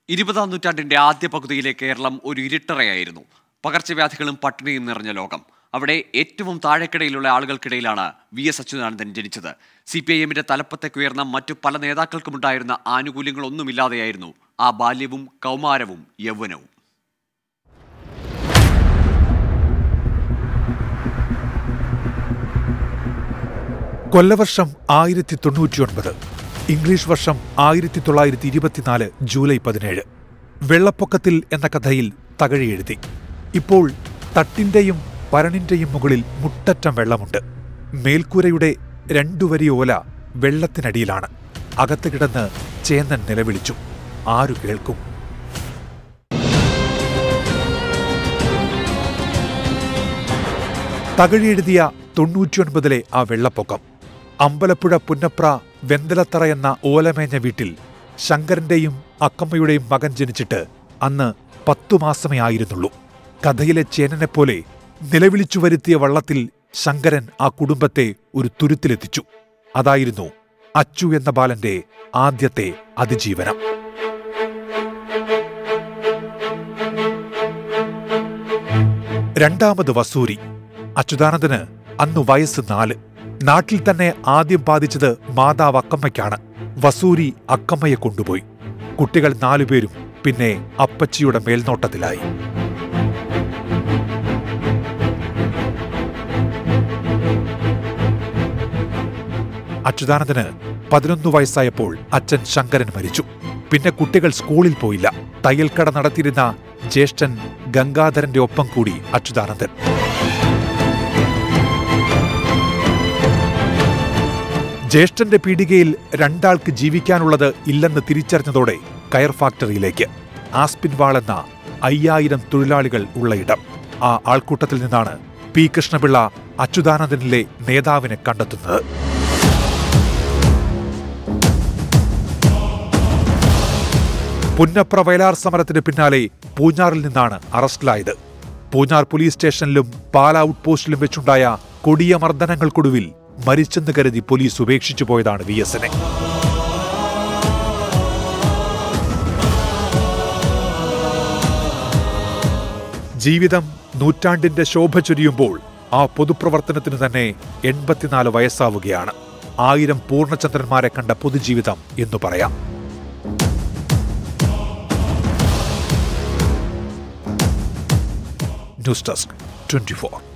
ഇരുപതാം നൂറ്റാണ്ടിന്റെ ആദ്യ പകുതിയിലെ കേരളം ഒരു ഇരുട്ടറയായിരുന്നു പകർച്ചവ്യാധികളും പട്ടിണിയും നിറഞ്ഞ ലോകം അവിടെ ഏറ്റവും താഴെക്കിടയിലുള്ള ആളുകൾക്കിടയിലാണ് വി എസ് അച്യുതാനന്ദൻ ജനിച്ചത് സി പി ഐ എമ്മിന്റെ തലപ്പത്തേക്ക് ഉയർന്ന മറ്റു പല നേതാക്കൾക്കുമുണ്ടായിരുന്ന ആനുകൂല്യങ്ങളൊന്നുമില്ലാതെയായിരുന്നു ആ ബാല്യവും കൗമാരവും യൗവനവും കൊല്ലവർഷം ആയിരത്തി തൊണ്ണൂറ്റിയൊൻപത് ഇംഗ്ലീഷ് വർഷം ആയിരത്തി തൊള്ളായിരത്തി ഇരുപത്തിനാല് ജൂലൈ പതിനേഴ് വെള്ളപ്പൊക്കത്തിൽ എന്ന കഥയിൽ തകഴി എഴുതി ഇപ്പോൾ തട്ടിന്റെയും പരണിന്റെയും മുകളിൽ മുട്ടറ്റം വെള്ളമുണ്ട് മേൽക്കൂരയുടെ രണ്ടു വരി ഓല വെള്ളത്തിനടിയിലാണ് അകത്ത് കിടന്ന് ചേന്നൻ നിലവിളിച്ചു ആരു കേൾക്കും തകഴിയെഴുതിയ തൊണ്ണൂറ്റിയൊൻപതിലെ ആ വെള്ളപ്പൊക്കം അമ്പലപ്പുഴ പുന്നപ്ര വെന്തലത്തറ എന്ന ഓലമേഞ്ഞ വീട്ടിൽ ശങ്കരന്റെയും അക്കമ്മയുടെയും മകൻ ജനിച്ചിട്ട് അന്ന് പത്തു മാസമേ ആയിരുന്നുള്ളൂ കഥയിലെ ചേനനെപ്പോലെ നിലവിളിച്ചു വരുത്തിയ വള്ളത്തിൽ ശങ്കരൻ ആ കുടുംബത്തെ ഒരു തുരുത്തിലെത്തിച്ചു അതായിരുന്നു അച്ചു എന്ന ബാലന്റെ ആദ്യത്തെ അതിജീവനം രണ്ടാമത് വസൂരി അച്യുതാനന്ദന് അന്ന് വയസ്സ് നാല് നാട്ടിൽ തന്നെ ആദ്യം ബാധിച്ചത് മാതാവ് അക്കമ്മയ്ക്കാണ് വസൂരി അക്കമ്മയെ കൊണ്ടുപോയി കുട്ടികൾ നാലുപേരും പിന്നെ അപ്പച്ചിയുടെ മേൽനോട്ടത്തിലായി അച്യുതാനന്ദന് പതിനൊന്ന് വയസ്സായപ്പോൾ അച്ഛൻ ശങ്കരൻ മരിച്ചു പിന്നെ കുട്ടികൾ സ്കൂളിൽ പോയില്ല തയ്യൽക്കട നടത്തിയിരുന്ന ജ്യേഷ്ഠൻ ഗംഗാധരന്റെ ഒപ്പം കൂടി അച്യുതാനന്ദൻ ജ്യേഷ്ഠന്റെ പീടികയിൽ രണ്ടാൾക്ക് ജീവിക്കാനുള്ളത് ഇല്ലെന്ന് തിരിച്ചറിഞ്ഞതോടെ കയർ ഫാക്ടറിയിലേക്ക് ആസ്പിൻ വാൾ എന്ന അയ്യായിരം തൊഴിലാളികൾ ഉള്ള ഇടം ആ ആൾക്കൂട്ടത്തിൽ നിന്നാണ് പി കൃഷ്ണപിള്ള അച്യുതാനന്ദനിലെ നേതാവിനെ കണ്ടെത്തുന്നത് പുന്നപ്ര വയലാർ സമരത്തിന് പിന്നാലെ പൂഞ്ഞാറിൽ നിന്നാണ് അറസ്റ്റിലായത് പൂഞ്ഞാർ പോലീസ് സ്റ്റേഷനിലും പാല ഔട്ട് പോസ്റ്റിലും വെച്ചുണ്ടായ കൊടിയ മർദ്ദനങ്ങൾക്കൊടുവിൽ മരിച്ചെന്ന് കരുതി പോലീസ് ഉപേക്ഷിച്ചു പോയതാണ് വി എസിനെ ജീവിതം നൂറ്റാണ്ടിന്റെ ശോഭ ചൊരിയുമ്പോൾ ആ പൊതുപ്രവർത്തനത്തിന് തന്നെ എൺപത്തിനാല് വയസ്സാവുകയാണ് ആയിരം പൂർണ്ണചന്ദ്രന്മാരെ കണ്ട പൊതുജീവിതം എന്നു പറയാം ന്യൂസ് ഡെസ്ക് ട്വന്റി